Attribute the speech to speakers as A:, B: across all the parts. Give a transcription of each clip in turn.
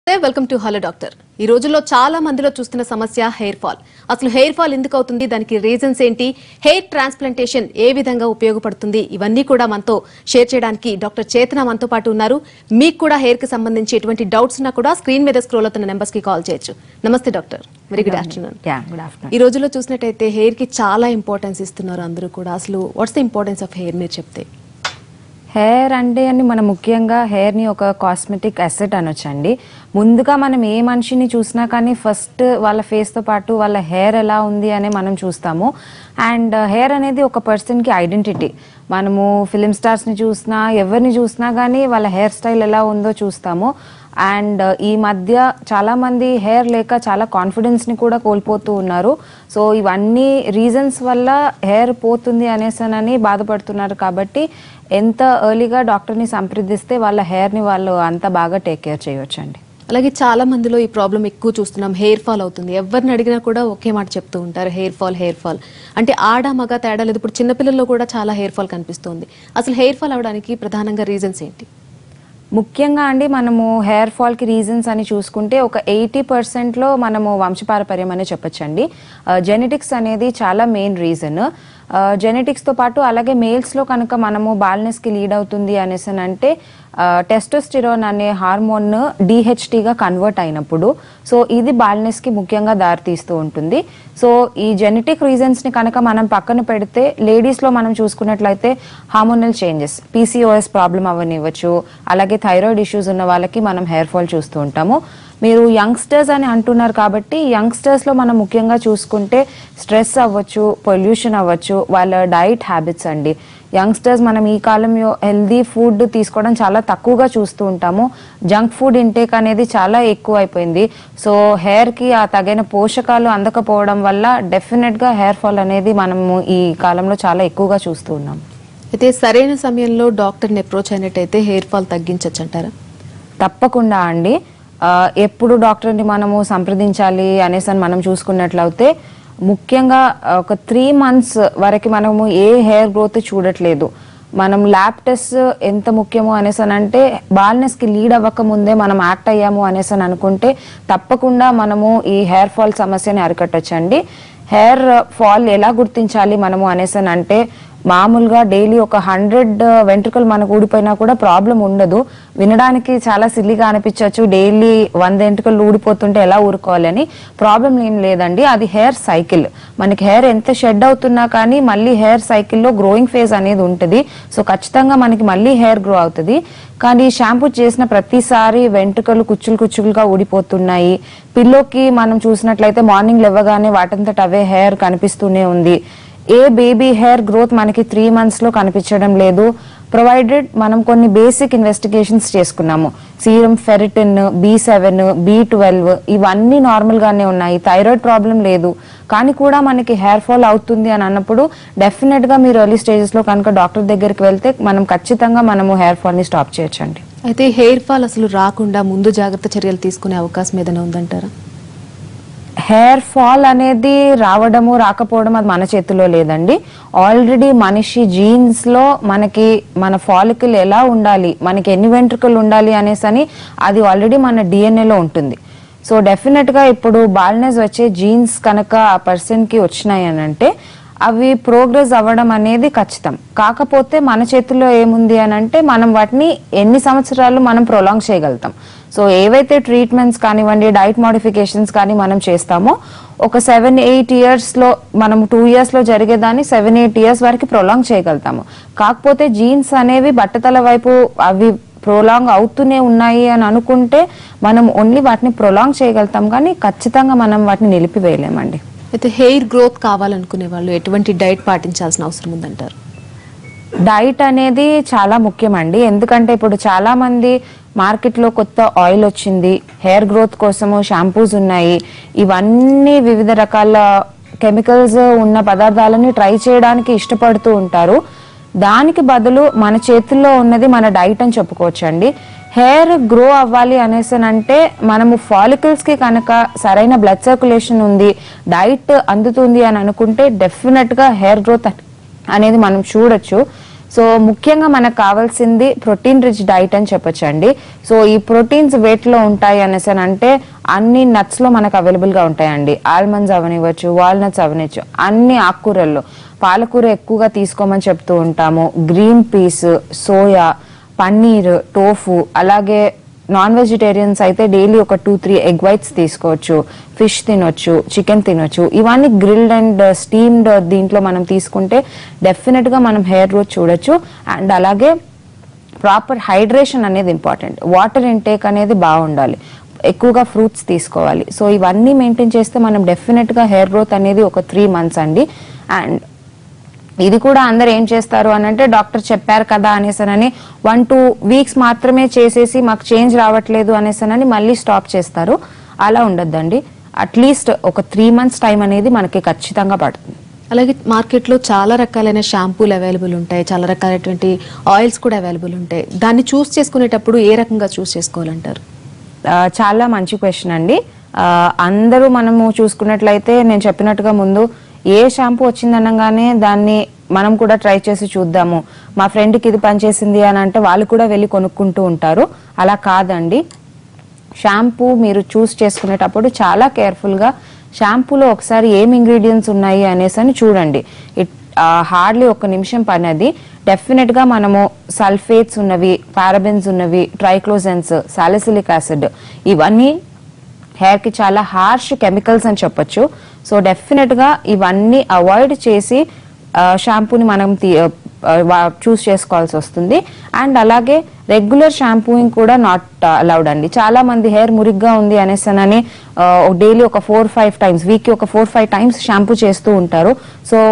A: welcome to hello doctor ఈ రోజుల్లో చాలా మందిలో చూస్తున్న సమస్య హెయిర్ ఫాల్ అసలు హెయిర్ ఫాల్ ఎందుకు అవుతుంది దానికి రీజన్స్ ఏంటి హెయిర్ ట్రాన్స్ప్లాంటేషన్ ఏ విధంగా ఉపయోగపడుతుంది ఇవన్నీ కూడా మనతో షేర్ చేయడానికి డాక్టర్ చేతన మనతో పాటు ఉన్నారు మీకు కూడా హెయిర్ కి సంబంధించి ఎటువంటి డౌట్స్ ఉన్నా కూడా స్క్రీన్ మీద స్క్రోల్ అవుతున్న నెంబర్స్ కి కాల్ చేయొచ్చు నమస్తే doctor very good afternoon
B: yeah good afternoon
A: ఈ రోజుల్లో చూసినట్టయితే హెయిర్ కి చాలా ఇంపార్టెన్స్ ఇస్తున్నారు అందరూ కూడా అసలు what's the importance of hair మీరు చెప్తే
B: హెయిర్ అంటే అని మనం ముఖ్యంగా హెయిర్ని ఒక కాస్మెటిక్ అసెట్ అనొచ్చండి ముందుగా మనం ఏ మనిషిని చూసినా కానీ ఫస్ట్ వాళ్ళ ఫేస్తో పాటు వాళ్ళ హెయిర్ ఎలా ఉంది అనే మనం చూస్తాము అండ్ హెయిర్ అనేది ఒక పర్సన్కి ఐడెంటిటీ మనము ఫిలిం స్టార్స్ని చూసినా ఎవరిని చూసినా కానీ వాళ్ళ హెయిర్ స్టైల్ ఎలా ఉందో చూస్తాము అండ్ ఈ మధ్య చాలా మంది హెయిర్ లేక చాలా కాన్ఫిడెన్స్ ని కూడా కోల్పోతూ ఉన్నారు సో ఇవన్నీ రీజన్స్ వల్ల హెయిర్ పోతుంది అనేసానని బాధపడుతున్నారు కాబట్టి ఎంత ఎర్లీగా డాక్టర్ని సంప్రదిస్తే వాళ్ళ హెయిర్ ని వాళ్ళు అంత బాగా టేక్ కేర్ చేయొచ్చండి
A: అలాగే చాలా మందిలో ఈ ప్రాబ్లం ఎక్కువ చూస్తున్నాం హెయిర్ ఫాల్ అవుతుంది ఎవరిని అడిగినా కూడా ఒకే మాట చెప్తూ ఉంటారు హెయిర్ ఫాల్ హెయిర్ ఫాల్ అంటే ఆడ మగ తేడా లేదు ఇప్పుడు చిన్నపిల్లల్లో కూడా చాలా హెయిర్ ఫాల్ కనిపిస్తుంది అసలు హెయిర్ ఫాల్ అవడానికి ప్రధానంగా రీజన్స్ ఏంటి
B: ముఖ్యంగా అండి మనము హెయిర్ ఫాల్కి రీజన్స్ అని చూసుకుంటే ఒక ఎయిటీ పర్సెంట్లో మనము వంశపారపర్యం అనే చెప్పొచ్చండి జెనెటిక్స్ అనేది చాలా మెయిన్ రీజన్ జెనెటిక్స్తో పాటు అలాగే మేల్స్లో కనుక మనము బాల్నెస్కి లీడ్ అవుతుంది అనేసి అంటే టెస్టోస్టిరోన్ అనే హార్మోన్ డిహెచ్టీగా కన్వర్ట్ అయినప్పుడు సో ఇది బాల్నెస్కి ముఖ్యంగా దారితీస్తూ ఉంటుంది సో ఈ జెనెటిక్ రీజన్స్ని కనుక మనం పక్కన పెడితే లేడీస్లో మనం చూసుకున్నట్లయితే హార్మోనల్ చేంజెస్ పీసీఓఎస్ ప్రాబ్లం అవనివ్వచ్చు అలాగే థైరాయిడ్ ఇష్యూస్ ఉన్న వాళ్ళకి మనం హెయిర్ ఫాల్ చూస్తూ ఉంటాము మీరు యంగ్స్టర్స్ అని అంటున్నారు కాబట్టి యంగ్స్టర్స్లో మనం ముఖ్యంగా చూసుకుంటే స్ట్రెస్ అవ్వచ్చు పొల్యూషన్ అవ్వచ్చు వాళ్ళ డైట్ హ్యాబిట్స్ అండి యంగ్స్టర్స్ మనం ఈ కాలంలో హెల్దీ ఫుడ్ తీసుకోవడం చాలా తక్కువగా చూస్తూ ఉంటాము జంక్ ఫుడ్ ఇంటేక్ అనేది చాలా ఎక్కువ అయిపోయింది సో హెయిర్కి ఆ తగిన పోషకాలు అందకపోవడం వల్ల డెఫినెట్గా హెయిర్ ఫాల్ అనేది మనము ఈ కాలంలో చాలా ఎక్కువగా చూస్తూ ఉన్నాం
A: అయితే సరైన సమయంలో డాక్టర్ని అప్రోచ్ అయినట్టయితే హెయిర్ ఫాల్ తగ్గించచ్చు అంటారా
B: తప్పకుండా అండి ఆ, ఎప్పుడు డాక్టర్ని మనము సంప్రదించాలి అనేసి అని మనం చూసుకున్నట్లయితే ముఖ్యంగా ఒక త్రీ మంత్స్ వరకు మనము ఏ హెయిర్ గ్రోత్ చూడట్లేదు మనం ల్యాబ్ టెస్ట్ ఎంత ముఖ్యమో అనేసి అని అంటే బాల్నెస్కి లీడ్ అవ్వక ముందే మనం యాక్ట్ అయ్యాము అనేసి అని అనుకుంటే తప్పకుండా మనము ఈ హెయిర్ ఫాల్ సమస్యని అరికట్టచ్చండి హెయిర్ ఫాల్ ఎలా గుర్తించాలి మనము అనేసి అని అంటే మామూలుగా డైలీ ఒక హండ్రెడ్ వెంట్రుకలు మనకు ఊడిపోయినా కూడా ప్రాబ్లం ఉండదు వినడానికి చాలా సిల్లిగా అనిపించవచ్చు డైలీ వంద వెంట్రుకలు ఊడిపోతుంటే ఎలా ఊరుకోవాలని ప్రాబ్లం ఏం లేదండి అది హెయిర్ సైకిల్ మనకి హెయిర్ ఎంత షెడ్ అవుతున్నా కానీ మళ్ళీ హెయిర్ సైకిల్లో గ్రోయింగ్ ఫేజ్ అనేది ఉంటుంది సో ఖచ్చితంగా మనకి మళ్ళీ హెయిర్ గ్రో అవుతుంది కానీ షాంపూ చేసిన ప్రతిసారి వెంట్రుకలు కుచ్చులు కుచ్చులుగా ఊడిపోతున్నాయి పిల్లోకి మనం చూసినట్లయితే మార్నింగ్ లేవగానే వాటంతట అవే హెయిర్ కనిపిస్తూనే ఉంది ఏ బేబీ హెయిర్ గ్రోత్ మనకి త్రీ మంత్స్ లో కనిపించడం లేదు ప్రొవైడెడ్ మనం కొన్ని బేసిక్ ఇన్వెస్టిగేషన్స్ చేసుకున్నాము serum ferritin B seven B twelve ఇవన్నీ నార్మల్ గానే ఉన్నాయి థైరాయిడ్ ప్రాబ్లం లేదు కానీ కూడా మనకి హెయిర్ ఫాల్ అవుతుంది అని అన్నప్పుడు డెఫినెట్ గా మీరు ఎర్లీ స్టేజెస్ లో కనుక డాక్టర్ దగ్గరికి వెళ్తే మనం ఖచ్చితంగా మనము హెయిర్ ఫాల్ ని స్టాప్ చేయొచ్చండి
A: అయితే హెయిర్ ఫాల్ అసలు రాకుండా ముందు జాగ్రత్త చర్యలు తీసుకునే అవకాశం ఏదైనా ఉందంటారా
B: హెయిర్ ఫాల్ అనేది రావడము రాకపోవడం అది మన చేతిలో లేదండి ఆల్రెడీ మనిషి జీన్స్ లో మనకి మన ఫాలికల్ ఎలా ఉండాలి మనకి ఎన్ని వెంట్రుకలు ఉండాలి అనేసి అని అది ఆల్రెడీ మన DNA లో ఉంటుంది సో డెఫినెట్ గా ఇప్పుడు బాల్నెస్ వచ్చే జీన్స్ కనుక ఆ పర్సన్ కి వచ్చినాయి అని అంటే అవి ప్రోగ్రెస్ అవ్వడం అనేది ఖచ్చితం కాకపోతే మన చేతుల్లో ఏముంది అని అంటే మనం వాటిని ఎన్ని సంవత్సరాలు మనం ప్రొలాంగ్ చేయగలుగుతాం సో ఏవైతే ట్రీట్మెంట్స్ కానివ్వండి డైట్ మోడిఫికేషన్స్ కానీ మనం చేస్తామో ఒక సెవెన్ ఎయిట్ ఇయర్స్ లో మనం టూ ఇయర్స్ లో జరిగేదాన్ని సెవెన్ ఎయిట్ ఇయర్స్ వరకు ప్రొలాంగ్ చేయగలుగుతాము కాకపోతే జీన్స్ అనేవి బట్టతల వైపు అవి ప్రొలాంగ్ అవుతూనే ఉన్నాయి అని అనుకుంటే మనం ఓన్లీ వాటిని ప్రొలాంగ్ చేయగలుగుతాం కానీ ఖచ్చితంగా మనం వాటిని నిలిపివేయలేమండి
A: అయితే హెయిర్ గ్రోత్ కావాలనుకునే వాళ్ళు ఎటువంటి డైట్ పాటించాల్సిన అవసరం ఉందంటారు
B: డైట్ అనేది చాలా ముఖ్యమండి ఎందుకంటే ఇప్పుడు చాలా మంది మార్కెట్లో కొత్త ఆయిల్ వచ్చింది హెయిర్ గ్రోత్ కోసము షాంపూస్ ఉన్నాయి ఇవన్నీ వివిధ రకాల కెమికల్స్ ఉన్న పదార్థాలని ట్రై చేయడానికి ఇష్టపడుతూ ఉంటారు దానికి బదులు మన చేతుల్లో ఉన్నది మన డైట్ అని చెప్పుకోవచ్చండి హెయిర్ గ్రో అవ్వాలి అనేసి అంటే మనము ఫాలికల్స్ కి కనుక సరైన బ్లడ్ సర్క్యులేషన్ ఉంది డైట్ అందుతుంది అని అనుకుంటే డెఫినెట్ గా హెయిర్ గ్రోత్ అనేది మనం చూడొచ్చు సో ముఖ్యంగా మనకు కావాల్సింది ప్రోటీన్ రిచ్ డైట్ అని చెప్పొచ్చండి సో ఈ ప్రోటీన్స్ లో ఉంటాయి అనేసి అని అంటే అన్ని నట్స్ లో మనకు అవైలబుల్ గా ఉంటాయండి ఆల్మండ్స్ అవనివ్వచ్చు వాల్నట్స్ అవనివచ్చు అన్ని ఆకుకూరల్లో పాలకూర ఎక్కువగా తీసుకోమని చెప్తూ ఉంటాము green peas soya paneer tofu అలాగే నాన్ వెజిటేరియన్స్ అయితే డైలీ ఒక టూ త్రీ ఎగ్ వైట్స్ తీసుకోవచ్చు ఫిష్ తినొచ్చు చికెన్ తినొచ్చు ఇవన్నీ గ్రిల్డ్ అండ్ స్టీమ్డ్ దీంట్లో మనం తీసుకుంటే డెఫినెట్ గా మనం హెయిర్ గ్రోత్ చూడొచ్చు అండ్ అలాగే ప్రాపర్ హైడ్రేషన్ అనేది ఇంపార్టెంట్ వాటర్ ఇంటేక్ అనేది బాగుండాలి ఎక్కువగా ఫ్రూట్స్ తీసుకోవాలి సో ఇవన్నీ మెయింటైన్ చేస్తే మనం డెఫినెట్ గా హెయిర్ గ్రోత్ అనేది ఒక త్రీ మంత్స్ అండి అండ్ ఇది కూడా అందరు ఏం చేస్తారు అని అంటే డాక్టర్ చెప్పారు కదా అనేసనని వన్ టూ వీక్స్ మాత్రమే చేసేసి మాకు చేంజ్ రావట్లేదు అనేసనని మళ్ళీ స్టాప్ చేస్తారు అలా ఉండొద్దండి అట్లీస్ట్ ఒక త్రీ మంత్స్ టైం అనేది మనకి ఖచ్చితంగా పడుతుంది
A: అలాగే మార్కెట్లో చాలా రకాలైన షాంపూలు అవైలబుల్ ఉంటాయి చాలా రకాలైనటువంటి ఆయిల్స్ కూడా అవైలబుల్ ఉంటాయి దాన్ని చూస్ చేసుకునేటప్పుడు ఏ రకంగా చూస్ చేసుకోవాలంటారు
B: ఆ, చాలా మంచి క్వశ్చన్ అండి ఆ, అందరూ మనము చూసుకున్నట్లయితే నేను చెప్పినట్టుగా ముందు ఏ షాంపూ వచ్చిందనగానే దాన్ని మనం కూడా ట్రై చేసి చూద్దాము మా ఫ్రెండ్కి ఇది పనిచేసింది అని అంటే వాళ్ళు కూడా వెళ్ళి కొనుక్కుంటూ ఉంటారు అలా కాదండి షాంపూ మీరు చూస్ చేసుకునేటప్పుడు చాలా కేర్ఫుల్గా షాంపూలో ఒకసారి ఏం ఇంగ్రీడియంట్స్ ఉన్నాయి అనేసి అని చూడండి ఇట్ హార్డ్లీ ఒక నిమిషం పని అది డెఫినెట్ గా మనము సల్ఫేట్స్ ఉన్నవి పారాబెన్స్ ఉన్నవి ట్రైక్లోజెన్స్ సాలిసిలిక్ యాసిడ్ ఇవన్నీ హెయిర్ కి చాలా హార్ష్ కెమికల్స్ అని చెప్పొచ్చు సో డెఫినెట్ గా ఇవన్నీ అవాయిడ్ చేసి షాంపూని మనం చూస్ చేసుకోవాల్సి వస్తుంది అండ్ అలాగే రెగ్యులర్ షాంపూయింగ్ కూడా నాట్ అలౌడ్ అండి చాలా మంది హెయిర్ మురిగ్గా ఉంది అనేసనని డైలీ ఒక ఫోర్ ఫైవ్ టైమ్స్ వీక్ ఒక ఫోర్ ఫైవ్ టైమ్స్ షాంపూ చేస్తూ ఉంటారు సో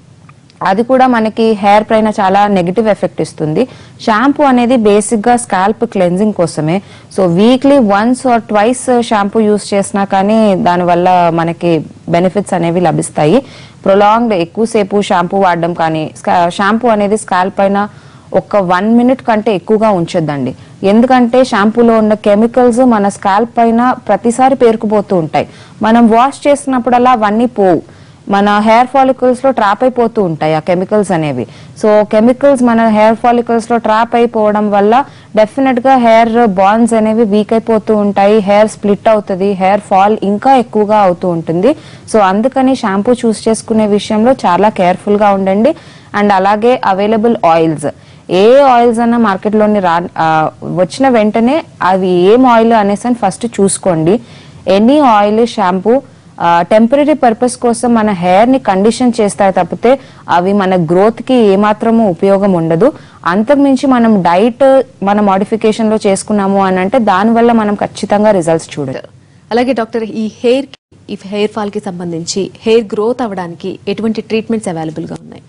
B: అది కూడా మనకి హెయిర్ పైన చాలా నెగిటివ్ ఎఫెక్ట్ ఇస్తుంది షాంపూ అనేది బేసిక్ గా స్కాల్ప్ క్లెన్జింగ్ కోసమే so weekly once or twice shampoo use చేసినా కానీ దానివల్ల మనకి బెనిఫిట్స్ అనేవి లభిస్తాయి ప్రొలాంగ్డ్ ఎక్కువసేపు షాంపూ వాడడం కానీ షాంపూ అనేది స్కాల్ప్ పైన ఒక వన్ మినిట్ కంటే ఎక్కువగా ఉంచొద్దండి ఎందుకంటే షాంపూలో ఉన్న కెమికల్స్ మన స్కాల్ప్ పైన ప్రతిసారి పేరుకుపోతూ ఉంటాయి మనం వాష్ చేసినప్పుడల్లా అవన్నీ పోవు మన హెయిర్ ఫాలికల్స్ లో ట్రాప్ అయిపోతూ ఉంటాయి ఆ కెమికల్స్ అనేవి సో కెమికల్స్ మన హెయిర్ ఫాలికల్స్ లో ట్రాప్ అయిపోవడం వల్ల డెఫినెట్ గా హెయిర్ బాండ్స్ అనేవి వీక్ అయిపోతూ ఉంటాయి హెయిర్ స్ప్లిట్ అవుతుంది హెయిర్ ఫాల్ ఇంకా ఎక్కువగా అవుతూ ఉంటుంది సో అందుకని షాంపూ చూస్ చేసుకునే విషయంలో చాలా కేర్ఫుల్ గా ఉండండి అండ్ అలాగే అవైలబుల్ ఆయిల్స్ ఏ ఆయిల్స్ అన్నా మార్కెట్లోని రా ఆ, వచ్చిన వెంటనే అవి ఏం ఆయిల్ అనేసి అని ఫస్ట్ చూసుకోండి any oil shampoo temporary purpose కోసం మన హెయిర్ ని కండిషన్ చేస్తాయి తప్పితే అవి మన గ్రోత్ కి ఏమాత్రము ఉపయోగం ఉండదు అంతకుమించి మనం డైట్ మన మోడిఫికేషన్ లో చేసుకున్నాము అని అంటే దానివల్ల మనం ఖచ్చితంగా రిజల్ట్స్ చూడదు
A: అలాగే డాక్టర్ ఈ హెయిర్ ఈ హెయిర్ ఫాల్ కి సంబంధించి హెయిర్ గ్రోత్ అవ్వడానికి ఎటువంటి ట్రీట్మెంట్స్ అవైలబుల్ గా ఉన్నాయి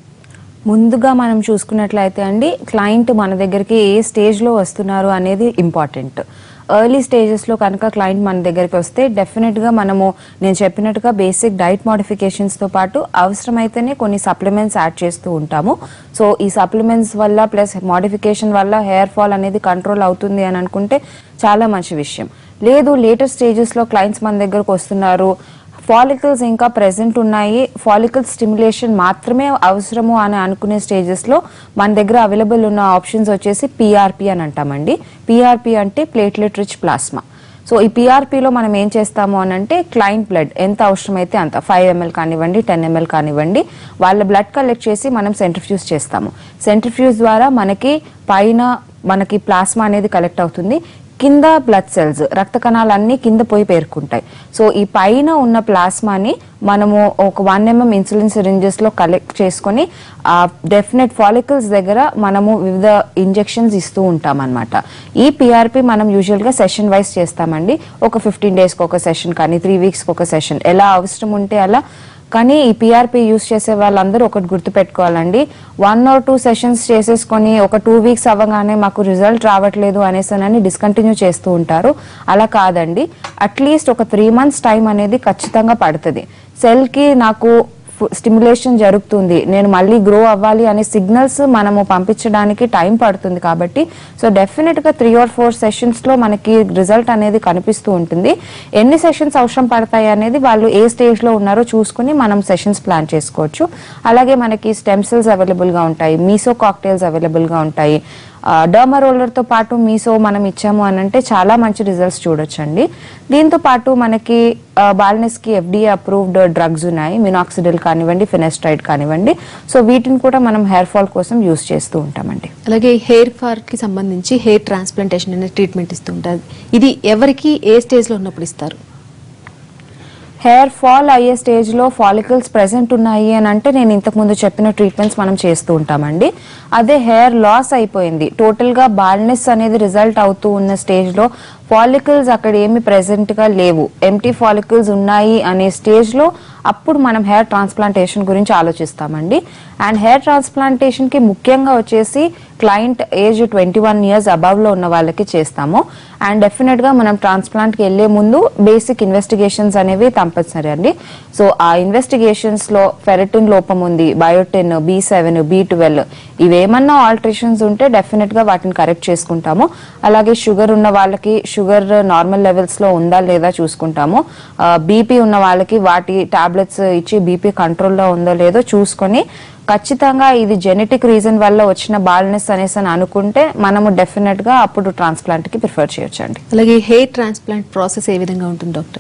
B: ముందుగా మనం చూసుకున్నట్లయితే అండి క్లయింట్ మన దగ్గరికి ఏ స్టేజ్ లో వస్తున్నారు అనేది ఇంపార్టెంట్ ఎర్లీ స్టేజెస్ లో కనుక క్లయింట్ మన దగ్గరికి వస్తే డెఫినెట్ గా మనము నేను చెప్పినట్టుగా బేసిక్ డైట్ మోడిఫికేషన్స్ తో పాటు అవసరమైతేనే కొన్ని సప్లిమెంట్స్ యాడ్ చేస్తూ ఉంటాము సో ఈ సప్లిమెంట్స్ వల్ల ప్లస్ మోడిఫికేషన్ వల్ల హెయిర్ ఫాల్ అనేది కంట్రోల్ అవుతుంది అని అనుకుంటే చాలా మంచి విషయం లేదు లేటర్ స్టేజెస్ లో క్లయింట్స్ మన దగ్గరకు వస్తున్నారు ఫాలికల్స్ ఇంకా ప్రెసెంట్ ఉన్నాయి ఫాలికల్ స్టిమ్యులేషన్ మాత్రమే అవసరము అని అనుకునే స్టేజెస్ లో మన దగ్గర అవైలబుల్ ఉన్న ఆప్షన్స్ వచ్చేసి పిఆర్పి అని అంటామండి పిఆర్పి అంటే ప్లేట్లెట్ రిచ్ ప్లాస్మా సో ఈ పిఆర్పిలో మనం ఏం చేస్తాము అని అంటే క్లయింట్ బ్లడ్ ఎంత అవసరమైతే అంత ఫైవ్ ఎంఎల్ కానివ్వండి టెన్ ఎంఎల్ కానివ్వండి వాళ్ళ బ్లడ్ కలెక్ట్ చేసి మనం సెంట్రిఫ్యూజ్ చేస్తాము సెంట్రిఫ్యూజ్ ద్వారా మనకి పైన మనకి ప్లాస్మా అనేది కలెక్ట్ అవుతుంది కింద బ్లడ్ సెల్స్ రక్త కణాలన్నీ కింద పోయి పేర్కొంటాయి సో ఈ పైన ఉన్న ప్లాస్మాని మనము ఒక వన్ ఎంఎం ఇన్సులిన్ సిరింజెస్ లో కలెక్ట్ చేసుకొని ఆ డెఫినెట్ ఫాలికల్స్ దగ్గర మనము వివిధ ఇంజెక్షన్స్ ఇస్తూ ఉంటాం అనమాట ఈ పిఆర్పి మనం యూజువల్ గా సెషన్ వైజ్ చేస్తామండి ఒక ఫిఫ్టీన్ డేస్ కి ఒక సెషన్ కానీ త్రీ వీక్స్ కి ఒక సెషన్ ఎలా అవసరం ఉంటే అలా కానీ ఈ పిఆర్పి యూస్ చేసే వాళ్ళందరూ ఒకటి గుర్తుపెట్టుకోవాలండి వన్ ఆర్ టూ సెషన్స్ చేసేసుకొని ఒక టూ వీక్స్ అవ్వగానే మాకు రిజల్ట్ రావట్లేదు అనేసనని డిస్కంటిన్యూ చేస్తూ ఉంటారు అలా కాదండి అట్లీస్ట్ ఒక త్రీ మంత్స్ టైం అనేది ఖచ్చితంగా పడుతుంది సెల్ కి నాకు స్టిమ్యులేషన్ జరుగుతుంది నేను మళ్ళీ గ్రో అవ్వాలి అనే సిగ్నల్స్ మనము పంపించడానికి టైం పడుతుంది కాబట్టి సో డెఫినెట్ గా త్రీ ఆర్ ఫోర్ సెషన్స్ లో మనకి రిజల్ట్ అనేది కనిపిస్తూ ఉంటుంది ఎన్ని సెషన్స్ అవసరం పడతాయి అనేది వాళ్ళు ఏ స్టేజ్ లో ఉన్నారో చూసుకుని మనం సెషన్స్ ప్లాన్ చేసుకోవచ్చు అలాగే మనకి స్టెమ్ సెల్స్ అవైలబుల్ గా ఉంటాయి మీసో కాక్టైల్స్ అవైలబుల్ గా ఉంటాయి డర్మా రోలర్ తో పాటు మీసో మనం ఇచ్చాము అని అంటే చాలా మంచి రిజల్ట్స్ చూడొచ్చండి దీంతో పాటు మనకి బాల్నెస్ కి ఎఫ్డిఏ అప్రూవ్డ్ డ్రగ్స్ ఉన్నాయి మినాక్సిడిల్ కానివ్వండి ఫినెస్ట్రైడ్ కానివ్వండి సో వీటిని కూడా మనం హెయిర్ ఫాల్ కోసం యూస్ చేస్తూ ఉంటామండి
A: అలాగే హెయిర్ ఫాల్ కి సంబంధించి హెయిర్ ట్రాన్స్ప్లాంటేషన్ అనే ట్రీట్మెంట్ ఇస్తూ ఉంటారు ఇది ఎవరికి ఏ స్టేజ్ లో ఉన్నప్పుడు ఇస్తారు
B: హెయిర్ ఫాల్ అయ్యే స్టేజ్ లో ఫాలికల్స్ ప్రెసెంట్ ఉన్నాయి అని అంటే నేను ఇంతకు ముందు చెప్పిన ట్రీట్మెంట్స్ మనం చేస్తూ ఉంటామండి అదే హెయిర్ లాస్ అయిపోయింది టోటల్ గా బాల్నెస్ అనేది రిజల్ట్ అవుతూ ఉన్న స్టేజ్ లో ఫాలికల్స్ అక్కడ ఏమి ప్రెసెంట్ గా లేవు ఎంటీ ఫాలికల్స్ ఉన్నాయి అనే స్టేజ్ లో అప్పుడు మనం హెయిర్ ట్రాన్స్ప్లాంటేషన్ గురించి ఆలోచిస్తామండి అండ్ హెయిర్ ట్రాన్స్ప్లాంటేషన్ కి ముఖ్యంగా వచ్చేసి client age twenty one years above లో ఉన్న వాళ్ళకి చేస్తాము అండ్ డెఫినెట్ గా మనం ట్రాన్స్ప్లాంట్ కి వెళ్లే ముందు బేసిక్ ఇన్వెస్టిగేషన్స్ అనేవి కంపల్సరీ అండి సో ఆ ఇన్వెస్టిగేషన్స్ లో ఫెరటిన్ లోపం ఉంది biotin B seven B twelve ఇవేమన్నా ఆల్టరేషన్స్ ఉంటే డెఫినెట్ గా వాటిని కరెక్ట్ చేసుకుంటాము అలాగే షుగర్ ఉన్న వాళ్ళకి షుగర్ నార్మల్ లెవెల్స్ లో ఉందా లేదా చూసుకుంటాము బీపీ ఉన్న వాళ్ళకి వాటి టాబ్లెట్స్ ఇచ్చి బీపీ కంట్రోల్లో ఉందో లేదో చూసుకొని ఖచ్చితంగా ఇది జెనెటిక్ రీజన్ వల్ల వచ్చిన బాల్నెస్ అనేసి అని అనుకుంటే మనము డెఫినెట్ గా అప్పుడు ట్రాన్స్ప్లాంట్ కి ప్రిఫర్ చేయొచ్చండి
A: అలాగే హెయిర్ ట్రాన్స్ప్లాంట్ ప్రాసెస్ ఏ విధంగా ఉంటుంది డాక్టర్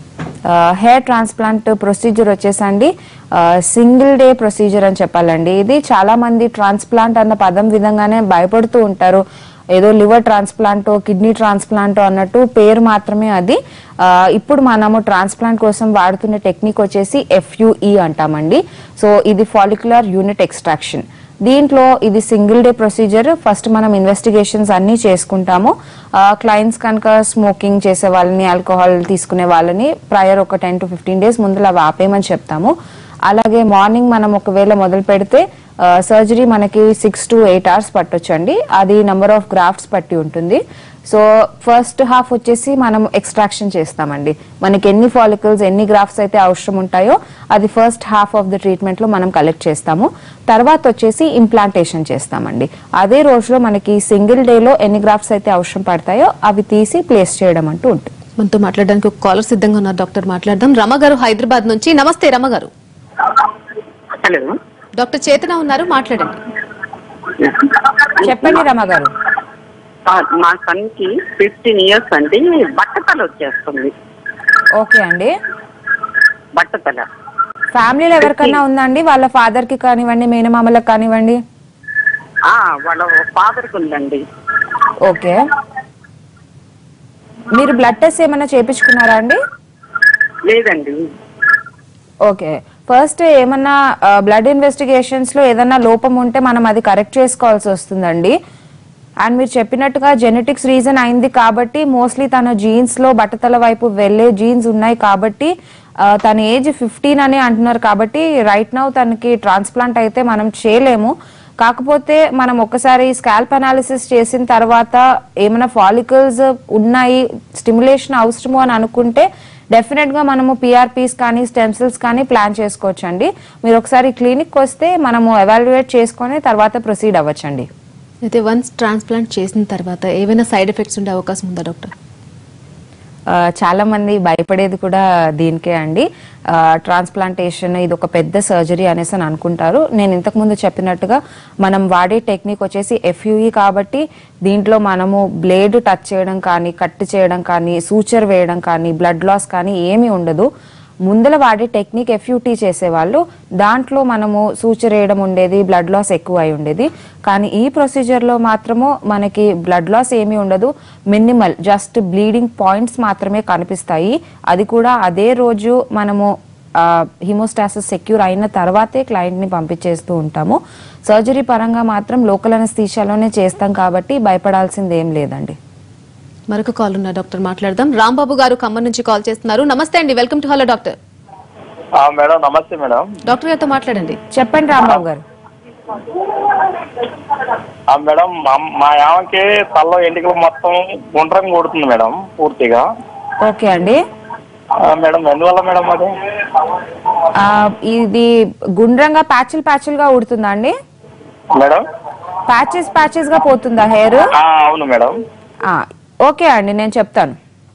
B: హెయిర్ ట్రాన్స్ప్లాంట్ ప్రొసీజర్ వచ్చేసండి సింగిల్ డే ప్రొసీజర్ అని చెప్పాలండి ఇది చాలా మంది ట్రాన్స్ప్లాంట్ అన్న పదం విధంగానే భయపడుతూ ఉంటారు ఏదో లివర్ ట్రాన్స్ప్లాంటో కిడ్నీ ట్రాన్స్ప్లాంటో అన్నట్టు పేరు మాత్రమే అది ఆ, ఇప్పుడు మనము ట్రాన్స్ప్లాంట్ కోసం వాడుతున్న టెక్నిక్ వచ్చేసి ఎఫ్యుఈ అంటామండి సో ఇది ఫాలిక్యులర్ యూనిట్ ఎక్స్ట్రాక్షన్ దీంట్లో ఇది సింగిల్ డే ప్రొసీజర్ ఫస్ట్ మనం ఇన్వెస్టిగేషన్స్ అన్ని చేసుకుంటాము క్లయింట్స్ కనుక స్మోకింగ్ చేసే వాళ్ళని ఆల్కహాల్ తీసుకునే వాళ్ళని ప్రయర్ ఒక టెన్ టు ఫిఫ్టీన్ డేస్ ముందు అవి ఆపేయమని చెప్తాము అలాగే మార్నింగ్ మనం ఒకవేళ మొదలు పెడితే సర్జరీ మనకి సిక్స్ టు ఎయిట్ అవర్స్ పట్టొచ్చండి అది నెంబర్ ఆఫ్ గ్రాఫ్ట్స్ పట్టి ఉంటుంది సో ఫస్ట్ హాఫ్ వచ్చేసి మనం ఎక్స్ట్రాక్షన్ చేస్తామండి మనకి ఎన్ని ఫాలికల్స్ ఎన్ని గ్రాఫ్ట్స్ అయితే అవసరం ఉంటాయో అది first half of the treatment లో మనం కలెక్ట్ చేస్తాము తర్వాత వచ్చేసి ఇంప్లాంటేషన్ చేస్తామండి అదే రోజులో మనకి సింగిల్ డేలో ఎన్ని గ్రాఫ్ట్స్ అయితే అవసరం పడతాయో అవి తీసి ప్లేస్ చేయడం అంటూ ఉంటుంది
A: మనతో మాట్లాడడానికి ఒక కాలర్ సిద్ధంగా ఉన్నారు డాక్టర్ మాట్లాడదాం రమ గారు హైదరాబాద్ నుంచి నమస్తే రమ గారు
C: హలో
A: డాక్టర్ చేతన ఉన్నారు మాట్లాడండి
B: చెప్పండి రమ గారు
C: ఆ, మా సన్కి ఫిఫ్టీన్ ఇయర్స్ అండి బట్టతల వచ్చేస్తుంది
B: ఓకే అండి
C: బట్టతల
B: ఫ్యామిలీలో ఎవరికైనా ఉందండి వాళ్ళ ఫాదర్ కి కానివ్వండి మేనమామలకు కానివ్వండి
C: ఆ, వాళ్ళ ఫాదర్కి ఉందండి
B: ఓకే మీరు బ్లడ్ టెస్ట్ ఏమైనా చేపించుకున్నారా అండి
C: లేదండి
B: ఓకే ఫస్ట్ ఏమన్నా బ్లడ్ ఇన్వెస్టిగేషన్స్ లో ఏదన్నా లోపం ఉంటే మనం అది కరెక్ట్ చేసుకోవాల్సి వస్తుందండి అండ్ మీరు చెప్పినట్టుగా జెనెటిక్స్ రీజన్ అయింది కాబట్టి మోస్ట్లీ తన జీన్స్ లో బట్టతల వైపు వెళ్ళే జీన్స్ ఉన్నాయి కాబట్టి ఆ, తన ఏజ్ ఫిఫ్టీన్ అని అంటున్నారు కాబట్టి రైట్ నౌ తనకి ట్రాన్స్ప్లాంట్ అయితే మనం చేయలేము కాకపోతే మనం ఒకసారి స్కాల్ప్ అనాలిసిస్ చేసిన తర్వాత ఏమైనా ఫాలికల్స్ ఉన్నాయి స్టిమ్యులేషన్ అవసరము అని అనుకుంటే డెఫినెట్ గా మనము పిఆర్పీస్ కానీ స్టెమ్ సెల్స్ కానీ ప్లాన్ చేసుకోవచ్చు అండి మీరు ఒకసారి క్లినిక్ వస్తే మనము ఎవాల్యుయేట్ చేసుకొని తర్వాత ప్రొసీడ్ అవ్వచ్చండి
A: అయితే వన్స్ ట్రాన్స్ప్లాంట్ చేసిన తర్వాత ఏవైనా సైడ్ ఎఫెక్ట్స్ ఉండే అవకాశం ఉందా డాక్టర్
B: ఆ, చాలా మంది భయపడేది కూడా దీనికే అండి ట్రాన్స్ప్లాంటేషన్ ఇది ఒక పెద్ద సర్జరీ అనేసి అని అనుకుంటారు నేను ఇంతకు ముందు చెప్పినట్టుగా మనం వాడే టెక్నిక్ వచ్చేసి ఎఫ్యూఈ కాబట్టి దీంట్లో మనము బ్లేడ్ టచ్ చేయడం కానీ కట్ చేయడం కానీ సూచర్ వేయడం కానీ బ్లడ్ లాస్ కానీ ఏమీ ఉండదు ముందల వాడే టెక్నిక్ ఎఫ్యూటీ చేసేవాళ్ళు దాంట్లో మనము సూచర్ వేయడం ఉండేది బ్లడ్ లాస్ ఎక్కువ అయి ఉండేది కానీ ఈ ప్రొసీజర్లో మాత్రము మనకి బ్లడ్ లాస్ ఏమీ ఉండదు మినిమల్ జస్ట్ బ్లీడింగ్ పాయింట్స్ మాత్రమే కనిపిస్తాయి అది కూడా అదే రోజు మనము హిమోస్టాసిస్ సెక్యూర్ అయిన తర్వాతే క్లయింట్ని పంపించేస్తూ ఉంటాము సర్జరీ పరంగా మాత్రం లోకల్ అనస్థీషియాలోనే చేస్తాం కాబట్టి భయపడాల్సింది ఏం లేదండి
A: మరొక కాల్ ఉన్న డాక్టర్ మాట్లాడదాం రాంబాబు గారు ఖమ్మం నుంచి కాల్ చేస్తున్నారు నమస్తే అండి వెల్కమ్ టు హలో డాక్టర్
D: ఆ, మేడం నమస్తే మేడం
A: డాక్టర్ గారితో మాట్లాడండి
B: చెప్పండి రాంబాబు గారు
D: ఆ, మేడం మా- మా యామకి తల్లో ఎంటికలు మొత్తం గుండ్రంగా కొడుతుంది మేడం పూర్తిగా
B: ఓకే అండి
D: ఆ, మేడం ఎందువల్ల మేడం అది
B: ఆ, ఇది గుండ్రంగా ప్యాచులు ప్యాచులుగా ఉడుతుందా అండి
D: మేడం
B: ప్యాచెస్ ప్యాచెస్ గా పోతుందా హెయిర్
D: ఆ, అవును మేడం
B: ఓకే అండి నేను చెప్తాను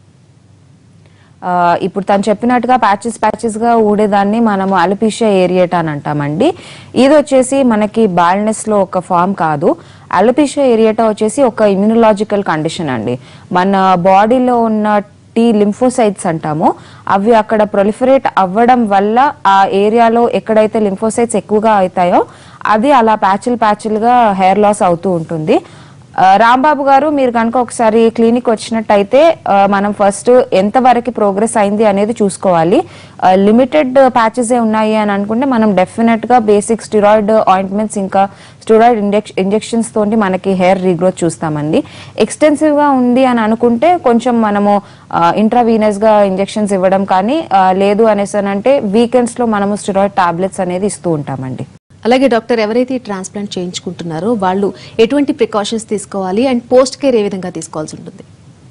B: ఆ, ఇప్పుడు తను చెప్పినట్టుగా ప్యాచెస్ ప్యాచెస్ గా ఊడేదాన్ని మనము అలపిషియా ఏరియేటా అని అంటామండి ఇది వచ్చేసి మనకి బాల్నెస్ లో ఒక ఫామ్ కాదు అలపిషియా ఏరియేటా వచ్చేసి ఒక ఇమ్యూనలాజికల్ కండిషన్ అండి మన బాడీలో ఉన్న టీ లింఫోసైట్స్ అంటాము అవి అక్కడ ప్రొలిఫరేట్ అవ్వడం వల్ల ఆ ఏరియాలో ఎక్కడైతే లింఫోసైట్స్ ఎక్కువగా అవుతాయో అది అలా ప్యాచులు ప్యాచులుగా హెయిర్ లాస్ అవుతూ ఉంటుంది ఆ, రాంబాబు గారు మీరు కనుక ఒకసారి క్లినిక్ వచ్చినట్టయితే ఆ, మనం ఫస్ట్ ఎంత వరకు ప్రోగ్రెస్ అయింది అనేది చూసుకోవాలి లిమిటెడ్ ప్యాచెస్ ఏ ఉన్నాయి అని అనుకుంటే మనం డెఫినెట్ గా బేసిక్ స్టిరాయిడ్ ఆయింట్మెంట్స్ ఇంకా స్టిరాయిడ్ ఇంజెక్షన్స్ తోటి మనకి హెయిర్ రీగ్రోత్ చూస్తామండి ఎక్స్టెన్సివ్ గా ఉంది అని అనుకుంటే కొంచెం మనము ఇంట్రావీనస్ గా ఇంజెక్షన్స్ ఇవ్వడం కానీ ఆ, లేదు అనేసి అని అంటే వీకెండ్స్ లో మనము స్టిరాయిడ్ టాబ్లెట్స్ అనేది ఇస్తూ ఉంటామండి
A: అలాగే డాక్టర్ ఎవరైతే ఈ ట్రాన్స్ప్లాంట్ చేయించుకుంటున్నారో వాళ్ళు ఎటువంటి ప్రికాషన్స్ తీసుకోవాలి అండ్ పోస్ట్ కేర్ ఏ విధంగా తీసుకోవాల్సి ఉంటుంది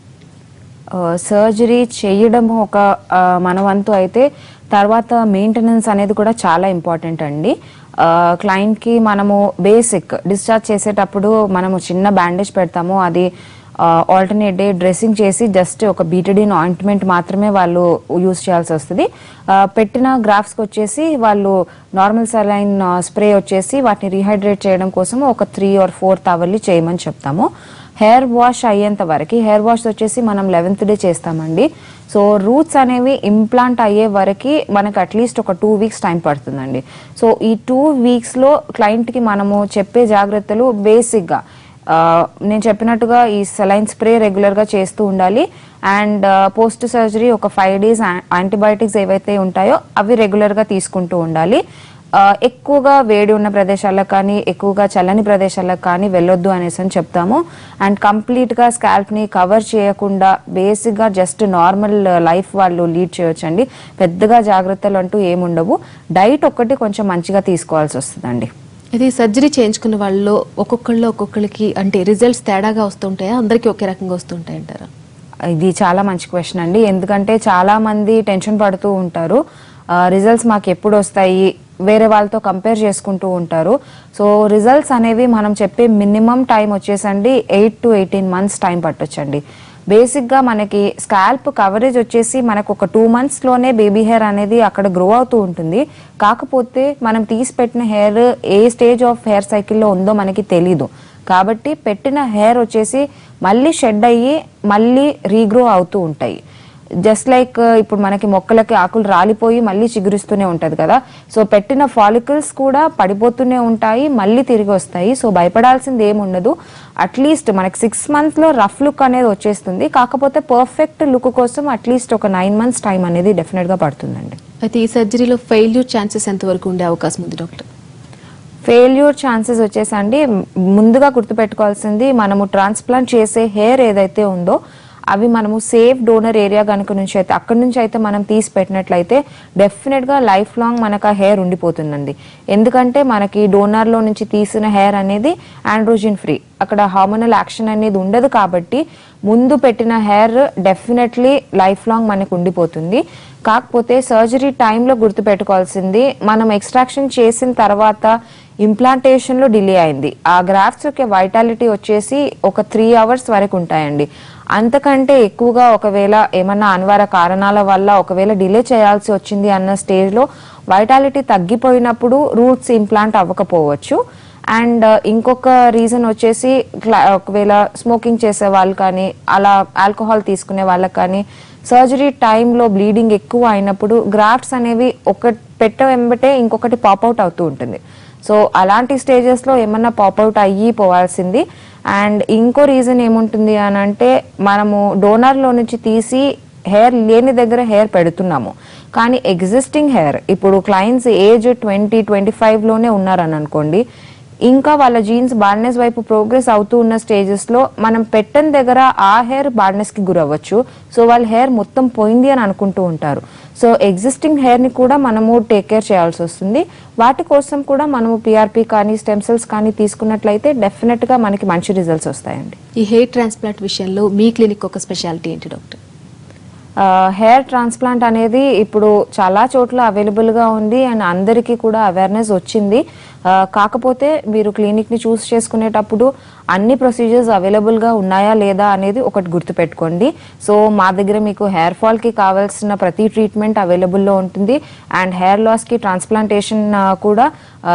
B: సర్జరీ చేయడం ఒక ఆ, మన వంతు అయితే తర్వాత మెయింటెనెన్స్ అనేది కూడా చాలా ఇంపార్టెంట్ అండి క్లయింట్కి మనము బేసిక్ డిశ్చార్జ్ చేసేటప్పుడు మనము చిన్న బ్యాండేజ్ పెడతాము అది ఆల్టర్నేట్ డే డ్రెస్సింగ్ చేసి జస్ట్ ఒక బీటడిన్ ఆయింట్మెంట్ మాత్రమే వాళ్ళు యూస్ చేయాల్సి వస్తుంది ఆ, పెట్టిన గ్రాఫ్స్కి వచ్చేసి వాళ్ళు నార్మల్ సలైన్ స్ప్రే వచ్చేసి వాటిని రీహైడ్రేట్ చేయడం కోసం ఒక త్రీ ఆర్ ఫోర్త్ అవర్లీ చేయమని చెప్తాము హెయిర్ వాష్ అయ్యేంత వరకు హెయిర్ వాష్ వచ్చేసి మనం లెవెన్త్ డే చేస్తామండి సో రూట్స్ అనేవి ఇంప్లాంట్ అయ్యే వరకు మనకు అట్లీస్ట్ ఒక టూ వీక్స్ టైం పడుతుందండి సో ఈ టూ వీక్స్లో క్లయింట్కి మనము చెప్పే జాగ్రత్తలు బేసిక్గా ఆ, నేను చెప్పినట్టుగా ఈ సెలైన్ స్ప్రే రెగ్యులర్గా చేస్తూ ఉండాలి అండ్ పోస్ట్ సర్జరీ ఒక ఫైవ్ డేస్ యాంటీబయాటిక్స్ ఏవైతే ఉంటాయో అవి రెగ్యులర్గా తీసుకుంటూ ఉండాలి ఆ, ఎక్కువగా వేడి ఉన్న ప్రదేశాలకు కానీ ఎక్కువగా చల్లని ప్రదేశాలకు కానీ వెళ్ళొద్దు అనేసి అని చెప్తాము అండ్ కంప్లీట్గా స్కాల్ప్ని కవర్ చేయకుండా బేసిక్గా జస్ట్ నార్మల్ లైఫ్ వాళ్ళు లీడ్ చేయొచ్చండి పెద్దగా జాగ్రత్తలు అంటూ ఏముండవు డైట్ ఒక్కటి కొంచెం మంచిగా తీసుకోవాల్సి వస్తుందండి
A: ఇది సర్జరీ చేయించుకున్న వాళ్ళలో ఒక్కొక్కళ్ళు ఒక్కొక్కరికి అంటే రిజల్ట్స్ తేడాగా వస్తుంటాయా అందరికీ ఒకే రకంగా వస్తుంటాయి అంటారా
B: ఇది చాలా మంచి క్వశ్చన్ అండి ఎందుకంటే చాలా మంది టెన్షన్ పడుతూ ఉంటారు రిజల్ట్స్ మాకు ఎప్పుడు వస్తాయి వేరే వాళ్ళతో కంపేర్ చేసుకుంటూ ఉంటారు సో రిజల్ట్స్ అనేవి మనం చెప్పే మినిమం టైం వచ్చేసండి eight to eighteen months time పట్టొచ్చండి బేసిక్గా మనకి స్కాల్ప్ కవరేజ్ వచ్చేసి మనకు ఒక టూ మంత్స్లోనే బేబీ హెయిర్ అనేది అక్కడ గ్రో అవుతూ ఉంటుంది కాకపోతే మనం తీసి పెట్టిన హెయిర్ ఏ స్టేజ్ ఆఫ్ హెయిర్ సైకిల్లో ఉందో మనకి తెలీదు కాబట్టి పెట్టిన హెయిర్ వచ్చేసి మళ్ళీ షెడ్ అయ్యి మళ్ళీ రీగ్రో అవుతూ ఉంటాయి జస్ట్ లైక్ ఇప్పుడు మనకి మొక్కలకి ఆకులు రాలిపోయి మళ్ళీ చిగురిస్తూనే ఉంటది కదా సో పెట్టిన ఫాలికల్స్ కూడా పడిపోతూనే ఉంటాయి మళ్ళీ తిరిగి వస్తాయి సో భయపడాల్సింది ఏముండదు అట్లీస్ట్ మనకి సిక్స్ మంత్స్ లో రఫ్ లుక్ అనేది వచ్చేస్తుంది కాకపోతే పర్ఫెక్ట్ లుక్ కోసం అట్లీస్ట్ ఒక నైన్ మంత్స్ టైం అనేది డెఫినెట్ గా పడుతుందండి
A: అయితే ఈ సర్జరీలో ఫెయిల్యూర్ ఛాన్సెస్ ఎంతవరకు ఉండే అవకాశం ఉంది డాక్టర్
B: ఫెయిల్యూర్ ఛాన్సెస్ వచ్చేసండి ముందుగా గుర్తుపెట్టుకోవాల్సింది మనము ట్రాన్స్ప్లాంట్ చేసే హెయిర్ ఏదైతే ఉందో అవి మనము సేఫ్ డోనర్ ఏరియా కనుక నుంచి అయితే అక్కడి నుంచి అయితే మనం తీసి పెట్టినట్లయితే డెఫినెట్గా లైఫ్ లాంగ్ మనకు ఆ హెయిర్ ఉండిపోతుందండి ఎందుకంటే మనకి డోనర్లో నుంచి తీసిన హెయిర్ అనేది ఆండ్రోజిన్ ఫ్రీ అక్కడ హార్మోనల్ యాక్షన్ అనేది ఉండదు కాబట్టి ముందు పెట్టిన హెయిర్ డెఫినెట్లీ లైఫ్ లాంగ్ మనకు ఉండిపోతుంది కాకపోతే సర్జరీ టైంలో గుర్తుపెట్టుకోవాల్సింది మనం ఎక్స్ట్రాక్షన్ చేసిన తర్వాత ఇంప్లాంటేషన్ లో డిలే అయింది ఆ గ్రాఫ్స్ యొక్క వైటాలిటీ వచ్చేసి ఒక త్రీ అవర్స్ వరకు ఉంటాయండి అంతకంటే ఎక్కువగా ఒకవేళ ఏమన్నా అనివార్య కారణాల వల్ల ఒకవేళ డిలే చేయాల్సి వచ్చింది అన్న స్టేజ్ లో వైటాలిటీ తగ్గిపోయినప్పుడు రూట్స్ ఇంప్లాంట్ అవ్వకపోవచ్చు అండ్ ఇంకొక రీజన్ వచ్చేసి క్లా- ఒకవేళ స్మోకింగ్ చేసే వాళ్ళు కానీ అలా ఆల్కహాల్ తీసుకునే వాళ్ళకి కానీ సర్జరీ టైంలో బ్లీడింగ్ ఎక్కువ అయినప్పుడు గ్రాఫ్ట్స్ అనేవి ఒక పెట్ట వెంబటే ఇంకొకటి పాపౌట్ అవుతూ ఉంటుంది సో అలాంటి స్టేజెస్లో ఏమన్నా పాపౌట్ అయ్యి పోవాల్సింది అండ్ ఇంకో రీజన్ ఏముంటుంది అని అంటే మనము డోనర్లో నుంచి తీసి హెయిర్ లేని దగ్గర హెయిర్ పెడుతున్నాము కానీ ఎగ్జిస్టింగ్ హెయిర్ ఇప్పుడు క్లయింట్స్ ఏజ్ ట్వంటీ ట్వంటీ ఫైవ్లోనే ఉన్నారని అనుకోండి ఇంకా వాళ్ళ జీన్స్ బాల్నెస్ వైపు ప్రోగ్రెస్ అవుతూ ఉన్న స్టేజెస్ లో మనం పెట్టని దగ్గర ఆ హెయిర్ బాల్నెస్ కి గురవ్వచ్చు సో వాళ్ళ హెయిర్ మొత్తం పోయింది అని అనుకుంటూ ఉంటారు సో ఎగ్జిస్టింగ్ హెయిర్ ని కూడా మనము టేక్ కేర్ చేయాల్సి వస్తుంది వాటి కోసం కూడా మనము పిఆర్పి కానీ స్టెమ్ సెల్స్ కానీ తీసుకున్నట్లయితే డెఫినెట్ గా మనకి మంచి రిజల్ట్స్ వస్తాయండి
A: ఈ హెయిర్ ట్రాన్స్ప్లాంట్ విషయంలో మీ క్లినిక్ ఒక స్పెషాలిటీ ఏంటి డాక్టర్
B: హెయిర్ ట్రాన్స్ప్లాంట్ అనేది ఇప్పుడు చాలా చోట్ల అవైలబుల్గా ఉంది అండ్ అందరికీ కూడా అవేర్నెస్ వచ్చింది ఆ, కాకపోతే మీరు క్లినిక్ని చూస్ చేసుకునేటప్పుడు అన్ని ప్రొసీజర్స్ అవైలబుల్గా ఉన్నాయా లేదా అనేది ఒకటి గుర్తుపెట్టుకోండి సో మా దగ్గర మీకు హెయిర్ ఫాల్కి కావాల్సిన ప్రతి ట్రీట్మెంట్ అవైలబుల్లో ఉంటుంది అండ్ హెయిర్ లాస్కి ట్రాన్స్ప్లాంటేషన్ కూడా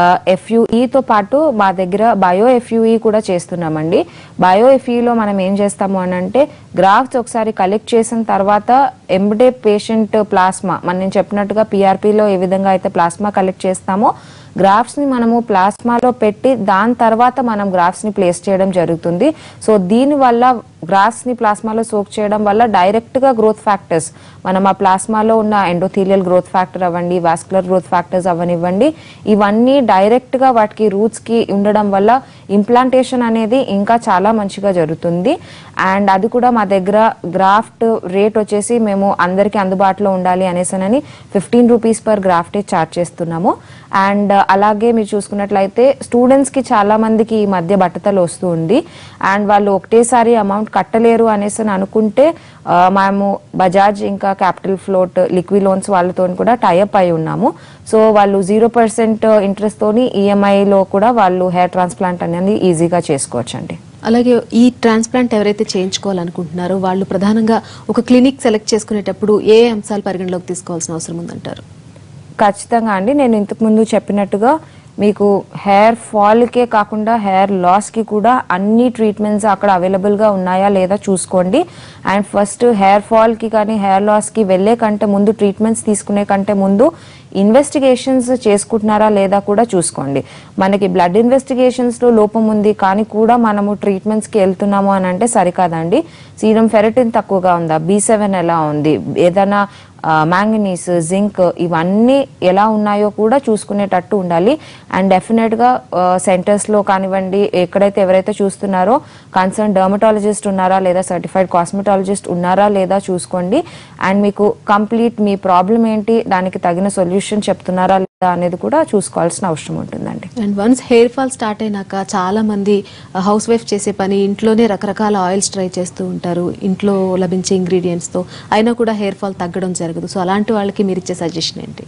B: ఎఫ్యుఈతో పాటు మా దగ్గర బయో ఎఫ్యుఈ కూడా చేస్తున్నామండి బయో ఎఫ్యుఈలో మనం ఏం చేస్తాము అని అంటే గ్రాఫ్స్ ఒకసారి కలెక్ట్ చేసిన తర్వాత ఎంబడే పేషెంట్ ప్లాస్మా మనం నేను చెప్పినట్టుగా పిఆర్పిలో ఏ విధంగా అయితే ప్లాస్మా కలెక్ట్ చేస్తామో గ్రాఫ్స్ ని మనము ప్లాస్మాలో పెట్టి దాని తర్వాత మనం గ్రాఫ్స్ ని ప్లేస్ చేయడం జరుగుతుంది సో దీని వల్ల గ్రాఫ్స్ ని ప్లాస్మాలో సోక్ చేయడం వల్ల డైరెక్ట్ గా గ్రోత్ ఫ్యాక్టర్స్ మనం ఆ ప్లాస్మాలో ఉన్న ఎండోథీలియల్ గ్రోత్ ఫ్యాక్టర్ అవ్వండి వాస్కులర్ గ్రోత్ ఫ్యాక్టర్స్ అవనివ్వండి ఇవన్నీ డైరెక్ట్ గా వాటికి రూట్స్ కి ఉండడం వల్ల ఇంప్లాంటేషన్ అనేది ఇంకా చాలా మంచిగా జరుగుతుంది అండ్ అది కూడా మా దగ్గర గ్రాఫ్ట్ రేట్ వచ్చేసి మేము అందరికీ అందుబాటులో ఉండాలి అనేసనని ఫిఫ్టీన్ రూపీస్ పర్ గ్రాఫ్టే చార్జ్ చేస్తున్నాము అండ్ అలాగే మీరు చూసుకున్నట్లయితే స్టూడెంట్స్ కి చాలా మందికి ఈ మధ్య బట్టతలు వస్తూ ఉంది అండ్ వాళ్ళు ఒకటేసారి అమౌంట్ కట్టలేరు అనేసి అని అనుకుంటే ఆ, మేము బజాజ్ ఇంకా క్యాపిటల్ ఫ్లోట్ లిక్వి లోన్స్ వాళ్ళతో కూడా టైఅప్ అయి ఉన్నాము సో వాళ్ళు జీరో పర్సెంట్ ఇంట్రెస్ట్ తోని ఈఎంఐలో కూడా వాళ్ళు హెయిర్ ట్రాన్స్ప్లాంట్ అనేది ఈజీగా చేసుకోవచ్చండి
A: అలాగే ఈ ట్రాన్స్ప్లాంట్ ఎవరైతే చేయించుకోవాలనుకుంటున్నారో వాళ్ళు ప్రధానంగా ఒక క్లినిక్ సెలెక్ట్ చేసుకునేటప్పుడు ఏ అంశాలు పరిగణలోకి తీసుకోవాల్సిన అవసరం ఉందంటారు
B: ఖచ్చితంగా అండి నేను ఇంతకు ముందు చెప్పినట్టుగా మీకు హెయిర్ ఫాల్కే కాకుండా హెయిర్ లాస్కి కూడా అన్ని ట్రీట్మెంట్స్ అక్కడ అవైలబుల్గా ఉన్నాయా లేదా చూసుకోండి అండ్ ఫస్ట్ హెయిర్ ఫాల్కి కానీ హెయిర్ లాస్కి వెళ్ళే కంటే ముందు ట్రీట్మెంట్స్ తీసుకునే కంటే ముందు ఇన్వెస్టిగేషన్స్ చేసుకుంటున్నారా లేదా కూడా చూసుకోండి మనకి బ్లడ్ ఇన్వెస్టిగేషన్స్లో లోపం ఉంది కానీ కూడా మనము ట్రీట్మెంట్స్కి వెళ్తున్నాము అని అంటే సరికాదండి సీరం ఫెరటిన్ తక్కువగా ఉందా బీ సెవెన్ ఎలా ఉంది ఏదైనా మ్యాంగనీస్ జింక్ ఇవన్నీ ఎలా ఉన్నాయో కూడా చూసుకునేటట్టు ఉండాలి అండ్ డెఫినెట్గా సెంటర్స్లో కానివ్వండి ఎక్కడైతే ఎవరైతే చూస్తున్నారో కన్సర్న్ డర్మటాలజిస్ట్ ఉన్నారా లేదా సర్టిఫైడ్ కాస్మెటాలజిస్ట్ ఉన్నారా లేదా చూసుకోండి అండ్ మీకు కంప్లీట్ మీ ప్రాబ్లం ఏంటి దానికి తగిన సొల్యూషన్ చెప్తున్నారా లేదా అనేది కూడా చూసుకోవాల్సిన అవసరం ఉంటుందండి
A: and once hair fall start అయినాక చాలా మంది హౌస్ వైఫ్ చేసే పని ఇంట్లోనే రకరకాల ఆయిల్స్ ట్రై చేస్తూ ఉంటారు ఇంట్లో లభించే ఇంగ్రీడియంట్స్ తో అయినా కూడా హెయిర్ ఫాల్ తగ్గడం జరగదు సో అలాంటి వాళ్ళకి మీరు ఇచ్చే సజెషన్ ఏంటి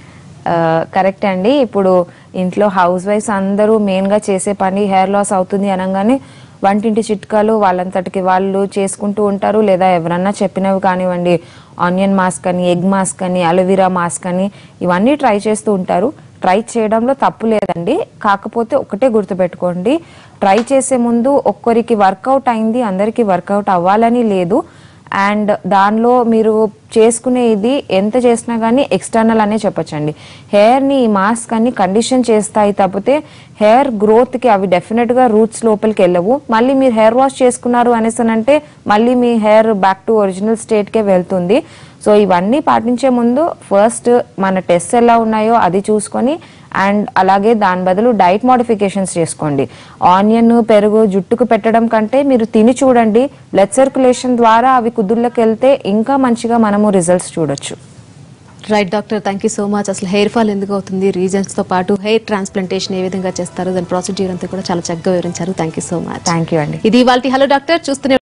B: కరెక్ట్ అండి ఇప్పుడు ఇంట్లో హౌస్ వైఫ్స్ అందరూ మెయిన్గా చేసే పని హెయిర్ లాస్ అవుతుంది అనగానే వంటింటి చిట్కాలు వాళ్ళంతటికి వాళ్ళు చేసుకుంటూ ఉంటారు లేదా ఎవరన్నా చెప్పినవి కానివ్వండి ఆనియన్ మాస్క్ అని ఎగ్ మాస్క్ అని అలోవెరా మాస్క్ అని ఇవన్నీ ట్రై చేస్తూ ఉంటారు ట్రై చేయడంలో తప్పు లేదండి కాకపోతే ఒకటే గుర్తుపెట్టుకోండి ట్రై చేసే ముందు ఒక్కరికి వర్కౌట్ అయింది అందరికీ వర్కౌట్ అవ్వాలని లేదు అండ్ దానిలో మీరు చేసుకునే ఇది ఎంత చేసినా కానీ ఎక్స్టర్నల్ అనే చెప్పొచ్చండి హెయిర్ని ఈ మాస్క్ అన్ని కండిషన్ చేస్తాయి తప్పితే హెయిర్ గ్రోత్కి అవి డెఫినెట్గా రూట్స్ లోపలికి వెళ్ళవు మళ్ళీ మీరు హెయిర్ వాష్ చేసుకున్నారు అనేసి అంటే మళ్ళీ మీ హెయిర్ బ్యాక్ టు ఒరిజినల్ స్టేట్కే వెళ్తుంది సో ఇవన్నీ పాటించే ముందు ఫస్ట్ మన టెస్ట్ ఎలా ఉన్నాయో అది చూసుకొని అండ్ అలాగే దాని బదులు డైట్ మోడిఫికేషన్స్ చేసుకోండి ఆనియన్ పెరుగు జుట్టుకు పెట్టడం కంటే మీరు తిని చూడండి బ్లడ్ సర్క్యులేషన్ ద్వారా అవి కుదుర్లోకి వెళ్తే ఇంకా మంచిగా మనము రిజల్ట్స్ చూడొచ్చు
A: right doctor thank you so much అసలు హెయిర్ ఫాల్ ఎందుకు అవుతుంది రీజన్స్ తో పాటు హెయిర్ ట్రాన్స్ప్లాంటేషన్ ఏ విధంగా చేస్తారు దాని ప్రొసీడ్యూర్ అంతా కూడా చాలా చక్కగా వివరించారు thank you so much
B: thank you అండి
A: ఇది వాళ్ళ హలో డాక్టర్ చూస్తూనే